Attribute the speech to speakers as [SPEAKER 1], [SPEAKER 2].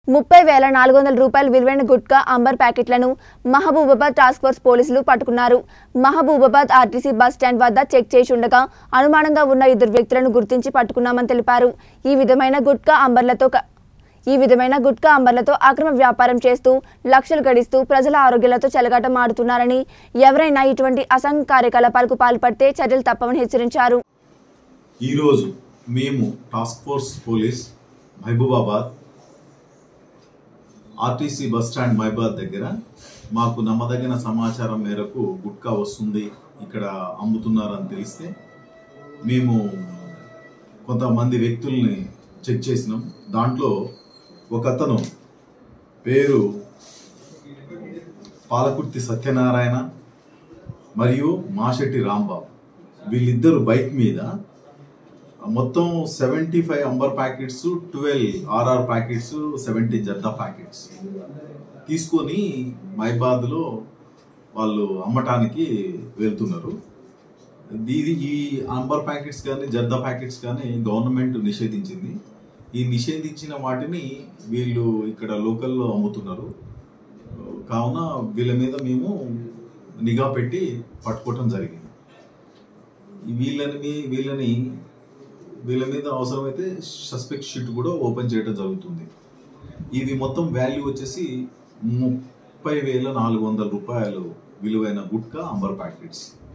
[SPEAKER 1] ముప్పై వేల నాలుగు వందల రూపాయల విలువైన గుట్కా అంబర్ ప్యాకెట్లను మహబూబాబాద్ టాస్క్ ఫోర్స్ పోలీసులు పట్టుకున్నారు మహబూబాబాద్ ఆర్టీసీ బస్ స్టాండ్ వద్ద చెక్ చేసి ఉండగా అనుమానంగా ఉన్న ఇద్దరు వ్యక్తులను గుర్తించి పట్టుకున్నామని తెలిపారు ఈ విధమైన గుట్కా అంబర్లతో క- ఈ విధమైన గుట్కా అంబర్లతో అక్రమ వ్యాపారం చేస్తూ లక్షలు గడిస్తూ ప్రజల ఆరోగ్యాలతో చెలగాటం ఆడుతున్నారని ఎవరైనా ఇటువంటి అసంఘ కార్యకలాపాలకు పాల్పడితే చర్యలు తప్పవని హెచ్చరించారు
[SPEAKER 2] ఈరోజు మేము task force police Mahabubabad RTC bus stand మహబాద్ దగ్గర మాకు నమ్మదగిన సమాచారం మేరకు గుట్కా వస్తుంది ఇక్కడ అమ్ముతున్నారని తెలిస్తే మేము కొంతమంది వ్యక్తుల్ని చెక్ చేసినాం దాంట్లో ఒక అతను పేరు పాలకుర్తి సత్యనారాయణ మరియు మాషెట్టి రాంబాబు వీళ్ళిద్దరు బైక్ మీద మొత్తం seventy five Amber packets twelve RR packets seventy zarda packets తీసుకొని మైబాద్లో వాళ్ళు అమ్మటానికి వెళ్తున్నారు ఇది ఈ అంబర్ ప్యాకెట్స్ కానీ జర్దా ప్యాకెట్స్ కానీ గవర్నమెంట్ నిషేధించింది ఈ నిషేధించిన వాటిని వీళ్ళు ఇక్కడ లోకల్లో అమ్ముతున్నారు కావున వీళ్ళ మీద మేము నిఘా పెట్టి పట్టుకోవటం జరిగింది వీళ్ళని వీళ్ళని వీళ్ళ మీద అవసరమైతే సస్పెక్ట్ షీట్ కూడా ఓపెన్ చేయడం జరుగుతుంది ఇది మొత్తం వాల్యూ వచ్చేసి ముప్పై వేల నాలుగు వందల రూపాయలు విలువైన గుట్కా అంబర్ ప్యాకెట్స్